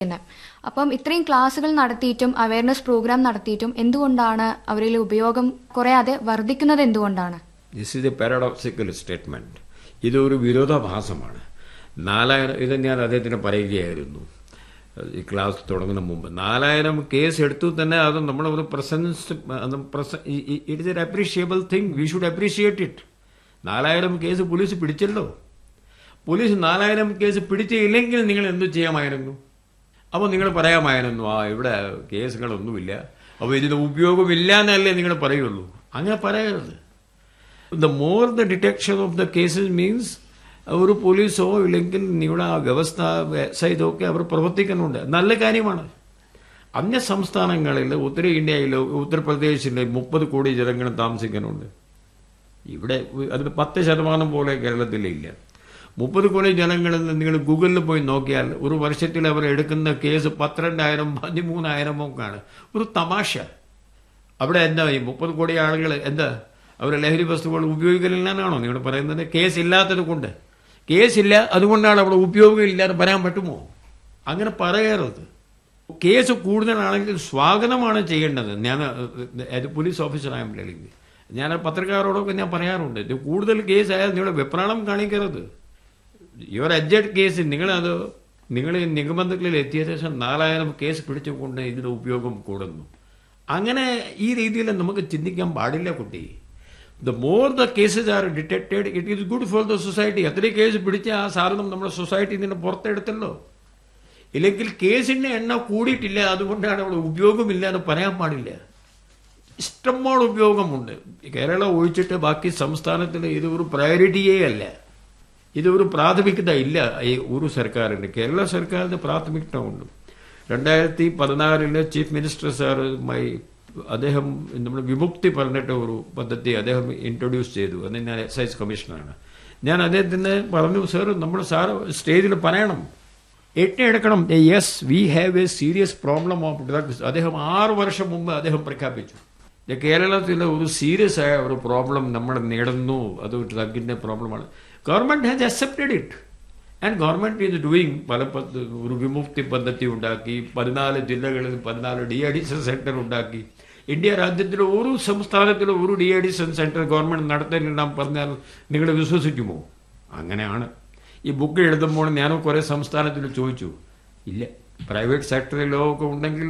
പിന്നെ അപ്പം ഇത്രയും ക്ലാസ്സുകൾ നടത്തിയിട്ടും അവയർനെസ് പ്രോഗ്രാം നടത്തിയിട്ടും എന്തുകൊണ്ടാണ് അവരിൽ ഉപയോഗം കുറയാതെ വർദ്ധിക്കുന്നത് എന്തുകൊണ്ടാണ് this is a paradoxical statement ഇതൊരു വിരോധാഭാസമാണ് നാലായിരം ഇത് ഞാൻ അദ്ദേഹത്തിന് പറയുകയായിരുന്നു ഈ ക്ലാസ് തുടങ്ങുന്ന മുമ്പ് നാലായിരം കേസ് എടുത്തു തന്നെ അത് നമ്മുടെ ഒരു presence it is an appreciable thing we should appreciate it നാലായിരം കേസ് പോലീസ് പിടിച്ചല്ലോ പോലീസ് നാലായിരം കേസ് പിടിച്ചില്ലെങ്കിൽ നിങ്ങൾ എന്തു ചെയ്യാമായിരുന്നു അപ്പോൾ നിങ്ങൾ പറയാമായിരുന്നു ആ ഇവിടെ കേസുകളൊന്നുമില്ല അപ്പോൾ ഇതിന് ഉപയോഗമില്ല എന്നല്ലേ നിങ്ങൾ പറയുള്ളൂ അങ്ങനെ പറയരുത് the more the detection of the cases means ഒരു പോലീസോ ഇല്ലെങ്കിൽ നിങ്ങളുടെ ആ വ്യവസ്ഥ ഇതൊക്കെ അവർ പ്രവർത്തിക്കുന്നുണ്ട് നല്ല കാര്യമാണ് അന്യ സംസ്ഥാനങ്ങളിൽ ഉത്തരേന്ത്യയിൽ ഉത്തർപ്രദേശിൽ മുപ്പത് കോടി ജനങ്ങൾ താമസിക്കുന്നുണ്ട് ഇവിടെ അതിന് പത്ത് ശതമാനം പോലെ കേരളത്തിലില്ല മുപ്പത് കോടി ജനങ്ങളിൽ നിങ്ങൾ ഗൂഗിളിൽ പോയി നോക്കിയാൽ ഒരു വർഷത്തിൽ അവർ എടുക്കുന്ന കേസ് പന്ത്രണ്ടായിരം പതിമൂന്നായിരം ഒക്കെയാണ് ഒരു തമാശ അവിടെ എന്താ ഈ മുപ്പത് കോടി ആളുകൾ എന്താ അവർ ലഹരി വസ്തുക്കൾ ഉപയോഗിക്കലില്ലാന്നാണോ നിങ്ങൾ പറയുന്നത് കേസ് ഇല്ലാത്തത് കൊണ്ട് കേസില്ല അതുകൊണ്ടാണ് അവിടെ ഉപയോഗം ഇല്ലാതെ പറയാൻ പറ്റുമോ അങ്ങനെ പറയരുത് കേസ് കൂടുതലാണെങ്കിൽ സ്വാഗതമാണ് ചെയ്യേണ്ടത് ഞാൻ അത് പോലീസ് ഓഫീസറായും ടെലിംഗ് ഞാൻ പത്രക്കാരോടൊക്കെ ഞാൻ പറയാറുണ്ട് ഇത് കൂടുതൽ കേസ് ആയാൽ നിങ്ങളുടെ വെപ്രാളം കാണിക്കരുത് യുവർ അഡ്ജഡ് കേസ് നിങ്ങളത് നിങ്ങൾ നിഗമനത്തിൽ എത്തിയ ശേഷം നാലായിരം കേസ് പിടിച്ചുകൊണ്ട് ഇതിന്റെ ഉപയോഗം കൂടുന്നു അങ്ങനെ ഈ രീതിയിൽ നമുക്ക് ചിന്തിക്കാൻ പാടില്ല കുട്ടി the more the cases are detected it is good for the society അത്രയും കേസ് പിടിച്ച ആ സാധനം നമ്മുടെ സൊസൈറ്റിയിൽ നിന്ന് പുറത്തെടുത്തല്ലോ ഇല്ലെങ്കിൽ കേസിന്റെ എണ്ണം കൂടിയിട്ടില്ല അതുകൊണ്ടാണ് അവിടെ ഉപയോഗമില്ല എന്ന് പറയാൻ പാടില്ല ഇഷ്ടംപോലെ ഉപയോഗമുണ്ട് കേരളം ഒഴിച്ചിട്ട് ബാക്കി സംസ്ഥാനത്തിൽ ഇത് ഒരു പ്രയോറിറ്റിയേ അല്ല ഇത് ഒരു പ്രാഥമികത ഇല്ല ഈ ഒരു സർക്കാരിന് കേരള സർക്കാരിന് പ്രാഥമികത ഉണ്ട് രണ്ടായിരത്തി പതിനാറില് ചീഫ് മിനിസ്റ്റർ സാറുമായി അദ്ദേഹം നമ്മുടെ വിമുക്തി പറഞ്ഞിട്ട് ഒരു പദ്ധതി അദ്ദേഹം ഇൻട്രൊഡ്യൂസ് ചെയ്തു അത് ഞാൻ എക്സൈസ് കമ്മീഷണറാണ് ഞാൻ അദ്ദേഹത്തിന് പറഞ്ഞു സാർ നമ്മൾ സാർ സ്റ്റേജിൽ പറയണം എട്ടെടുക്കണം yes we have a serious problem of drugs അദ്ദേഹം ആറ് വർഷം മുമ്പ് അദ്ദേഹം പ്രഖ്യാപിച്ചു കേരളത്തിലെ ഒരു സീരിയസ് ആയ ഒരു പ്രോബ്ലം നമ്മൾ നേടുന്നു അത് ഡ്രഗിന്റെ പ്രോബ്ലമാണ് government has accepted it and government is doing പല ഒരു വിമുക്തി പദ്ധതി ഉണ്ടാക്കി പതിനാല് ജില്ലകളിൽ പതിനാല് ഡി അഡിഷൻ സെന്റർ ഉണ്ടാക്കി ഇന്ത്യ രാജ്യത്തിലെ ഒരു സംസ്ഥാനത്തിലും ഒരു ഡി അഡിഷൻ സെന്റർ ഗവൺമെന്റ് നടത്താനില്ല പറഞ്ഞാൽ നിങ്ങൾ വിശ്വസിക്കുമോ അങ്ങനെയാണ് ഈ ബുക്ക് എഴുതുമ്പോൾ ഞാനും കുറെ സംസ്ഥാനത്തിൽ ചോദിച്ചു ഇല്ല പ്രൈവറ്റ് സെക്ടറിലോ ഒക്കെ ഉണ്ടെങ്കിൽ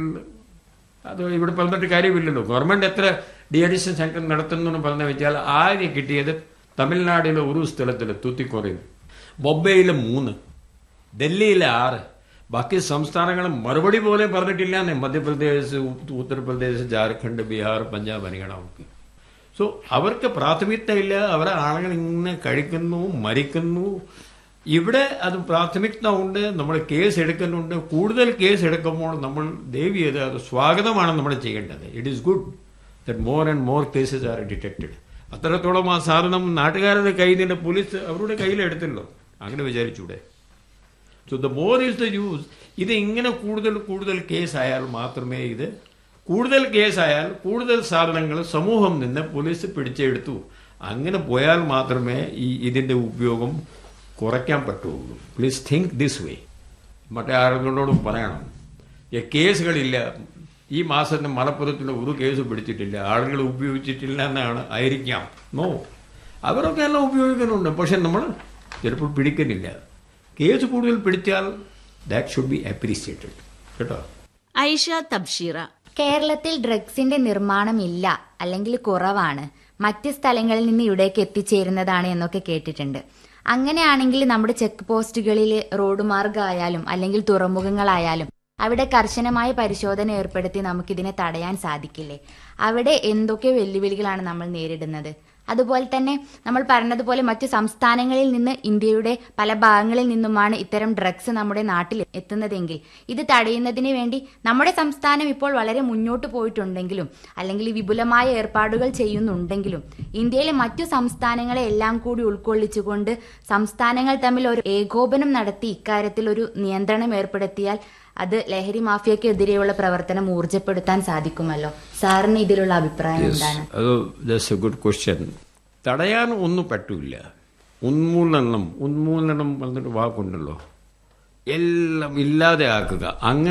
അത് ഇവിടെ പറഞ്ഞിട്ട് കാര്യമില്ലല്ലോ ഗവൺമെന്റ് എത്ര ഡി അഡിഷൻ സെന്റർ നടത്തുന്നു എന്ന് പറഞ്ഞു വെച്ചാൽ ആദ്യം കിട്ടിയത് തമിഴ്നാടിലെ ഒരു സ്ഥലത്തിൽ തൂത്തിക്കോറയിൽ ബൊംബെയിലെ മൂന്ന് ഡൽഹിയിലെ ആറ് ബാക്കി സംസ്ഥാനങ്ങൾ മറുപടി പോലെ പറഞ്ഞിട്ടില്ല മധ്യപ്രദേശ് ഉത്തർപ്രദേശ് ജാർഖണ്ഡ് ബീഹാർ പഞ്ചാബ് ഹരിയാന ഒക്കെ സോ അവർക്ക് പ്രാഥമികത ഇല്ല അവരെ ആളുകൾ ഇങ്ങനെ കഴിക്കുന്നു മരിക്കുന്നു ഇവിടെ അത് പ്രാഥമികത ഉണ്ട് നമ്മൾ കേസ് എടുക്കുന്നുണ്ട് കൂടുതൽ കേസ് എടുക്കുമ്പോൾ നമ്മൾ ദേവി ചെയ്ത് അത് സ്വാഗതമാണ് നമ്മൾ ചെയ്യേണ്ടത് it is good that more and more cases are detected അത്രത്തോളം ആ സാധനം നാട്ടുകാരുടെ കയ്യിൽ നിന്ന് പോലീസ് അവരുടെ കയ്യിലെടുത്തല്ലോ അങ്ങനെ വിചാരിച്ചൂടെ so the more is the use ഇത് ഇങ്ങനെ കൂടുതൽ കൂടുതൽ കേസായാൽ മാത്രമേ ഇത് കൂടുതൽ കേസായാൽ കൂടുതൽ സാധനങ്ങൾ സമൂഹം നിന്ന് പോലീസ് പിടിച്ചെടുത്തു അങ്ങനെ പോയാൽ മാത്രമേ ഈ ഇതിന്റെ ഉപയോഗം കുറയ്ക്കാൻ പറ്റുള്ളൂ പ്ലീസ് തിങ്ക് ദിസ് വേ മറ്റേ ആളുകളോടും പറയണം ഈ കേസുകളില്ല ഈ മാസം മലപ്പുറത്തിൽ ഒരു കേസ് പിടിച്ചിട്ടില്ല ആളുകൾ ഉപയോഗിച്ചിട്ടില്ല എന്നാണ് ആയിരിക്കാം നോ അവരൊക്കെ എല്ലാം ഉപയോഗിക്കുന്നുണ്ട് പക്ഷെ നമ്മൾ ചിലപ്പോൾ പിടിക്കുന്നില്ല കേസ് കൂടുതൽ പിടിച്ചാൽ ദാറ്റ് ഷുഡ് ബി അപ്രീസിയേറ്റഡ് കേട്ടോ ഐഷ തബ്ഷീറ കേരളത്തിൽ ഡ്രഗ്സിന്റെ നിർമ്മാണം ഇല്ല അല്ലെങ്കിൽ കുറവാണ് മറ്റ് സ്ഥലങ്ങളിൽ നിന്ന് ഇവിടേക്ക് എത്തിച്ചേരുന്നതാണ് എന്നൊക്കെ കേട്ടിട്ടുണ്ട് അങ്ങനെയാണെങ്കിൽ നമ്മുടെ ചെക്ക് പോസ്റ്റുകളിൽ റോഡ് മാർഗമായാലും അല്ലെങ്കിൽ തുറമുഖങ്ങളായാലും അവിടെ കർശനമായ പരിശോധന ഏർപ്പെടുത്തി നമുക്കിതിനെ തടയാൻ സാധിക്കില്ലേ അവിടെ എന്തൊക്കെ വെല്ലുവിളികളാണ് നമ്മൾ നേരിടുന്നത് അതുപോലെ തന്നെ നമ്മൾ പറഞ്ഞതുപോലെ മറ്റു സംസ്ഥാനങ്ങളിൽ നിന്ന് ഇന്ത്യയുടെ പല ഭാഗങ്ങളിൽ നിന്നുമാണ് ഇത്തരം ഡ്രഗ്സ് നമ്മുടെ നാട്ടിൽ എത്തുന്നതെങ്കിൽ ഇത് തടയുന്നതിന് വേണ്ടി നമ്മുടെ സംസ്ഥാനം ഇപ്പോൾ വളരെ മുന്നോട്ട് പോയിട്ടുണ്ടെങ്കിലും അല്ലെങ്കിൽ വിപുലമായ ഏർപ്പാടുകൾ ചെയ്യുന്നുണ്ടെങ്കിലും ഇന്ത്യയിലെ മറ്റു സംസ്ഥാനങ്ങളെ എല്ലാം കൂടി ഉൾക്കൊള്ളിച്ചുകൊണ്ട് സംസ്ഥാനങ്ങൾ തമ്മിൽ ഒരു ഏകോപനം നടത്തി ഇക്കാര്യത്തിൽ ഒരു നിയന്ത്രണം ഏർപ്പെടുത്തിയാൽ അത് ലഹരി മാഫിയക്കെതിരെയുള്ള പ്രവർത്തനം ഊർജപ്പെടുത്താൻ സാധിക്കുമല്ലോ സാറിന് ഇതിലുള്ള അഭിപ്രായം എന്താണ് അത് ദാറ്റ്സ് എ ഗുഡ് ക്വസ്റ്റ്യൻ തടയാൻ ഒന്നും പറ്റൂല ഉന്മൂലനം ഉന്മൂലനം പറഞ്ഞിട്ട് വാക്കുണ്ടല്ലോ എല്ലാം ഇല്ലാതെ ആക്കുക അങ്ങനെ